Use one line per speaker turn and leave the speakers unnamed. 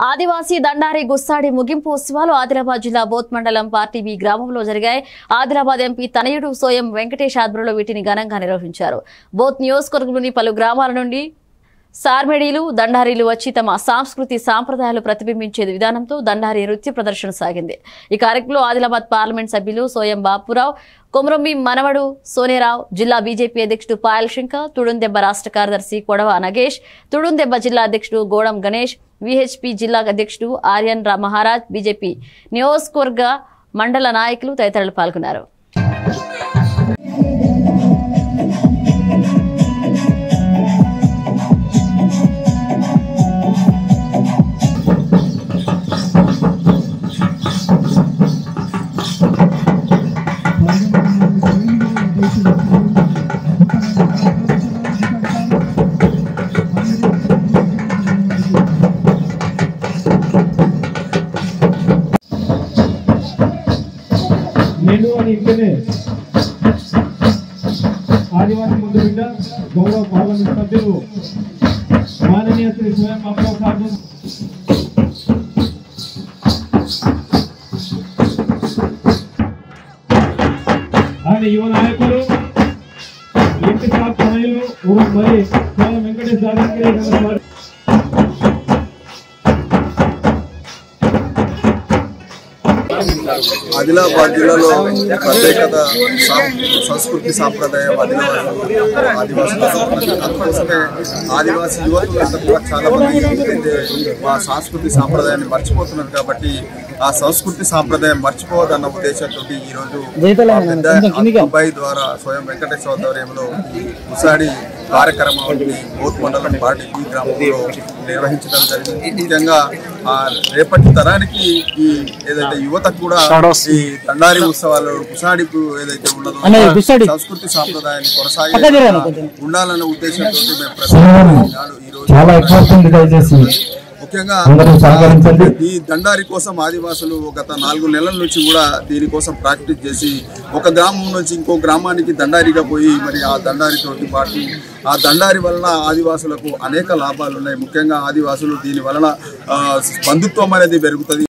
ఆదివాసీ దండారి గుస్సాడి ముగింపు ఉత్సవాలు ఆదిలాబాద్ జిల్లా బోత్ మండలం పార్టీ బి గ్రామంలో జరిగాయి ఆదిలాబాద్ ఎంపీ తనయుడు సోయం వెంకటేష్ ఆధ్వర్యంలో వీటిని ఘనంగా నిర్వహించారు బోత్ నియోజకవర్గంలోని పలు గ్రామాల నుండి సార్మెడీలు దండారీలు వచ్చి తమ సాంస్కృతి సాంప్రదాయాలు ప్రతిబింబించే విధానంతో దండారి నృత్య ప్రదర్శన సాగింది ఈ కార్యక్రమంలో ఆదిలాబాద్ పార్లమెంట్ సభ్యులు సోయం బాపురావు కొమరొమ్మి మనవడు సోనేరావు జిల్లా బీజేపీ అధ్యక్షుడు పాయల్ శంకర్ తుడుందెబ్బ రాష్ట్ర కార్యదర్శి కొడవ నగేష్ తుడుందెబ్బ జిల్లా అధ్యక్షుడు గోడం గణేష్ విహెచ్పి జిల్లా అధ్యక్షుడు ఆర్యన్ రా మహారాజ్ బీజేపీ నియోజకవర్గ మండల నాయకులు తదితరులు పాల్గొన్నారు
నేను అని ఇంకనే ఆదివాసీ ముందు బిడ్డ గౌరవ పార్లమెంట్ సభ్యులు మాననీయ శ్రీ స్వయం బాబురావు గారు ఆయన యువ నాయకులు ఎంపీ సాబ్ తనయులు మరి స్వయం వెంకటేష్ దాదాపు గారు
ఆదిలాబాద్ జిల్లాలో ప్రత్యేకత సాం- సంస్కృతి సాంప్రదాయం ఆదివాసులు ఆదివాసులు అందుకోసమే ఆదివాసీ యువకులంతా కూడా చాలా మంది ఏంటంటే మా సంస్కృతి సాంప్రదాయాన్ని మర్చిపోతున్నారు కాబట్టి ఆ సంస్కృతి సాంప్రదాయం మర్చిపోవద్దన్న ఉద్దేశంతో ఈ రోజు మా పెద్ద అబ్బాయి ద్వారా స్వయం వెంకటేశ్వర ఆధ్వర్యంలో ఉసాడి కార్యక్రమాన్ని బోత్ మండలం పార్టీ ఈ గ్రామంలో నిర్వహించడం జరిగింది ముఖ్యంగా ఆ రేపటి తరానికి ఈ ఏదైతే యువతకు కూడా ఈ దండారి ఉత్సవాలు కుసాడి ఏదైతే ఉన్నదో సంస్కృతి సాంప్రదాయాన్ని కొనసాగి ఉండాలన్న ఉద్దేశంతో మేము ప్రస్తుతం ఈ రోజు
చాలా ఎక్కువ వస్తుంది దయచేసి
ముఖ్యంగా
అందరూ సహకరించండి.
ఈ దండారి కోసం ఆదివాసులు గత నాలుగు నెలల నుంచి కూడా దీనికోసం ప్రాక్టీస్ చేసి ఒక గ్రామం నుంచి ఇంకో గ్రామానికి దండారిగా పోయి మరి ఆ దండారితోటి పాటు ఆ దండారి వలన ఆదివాసులకు అనేక లాభాలు ఉన్నాయి ముఖ్యంగా ఆదివాసులు దీని వలన ఆ, బంధుత్వం అనేది పెరుగుతుంది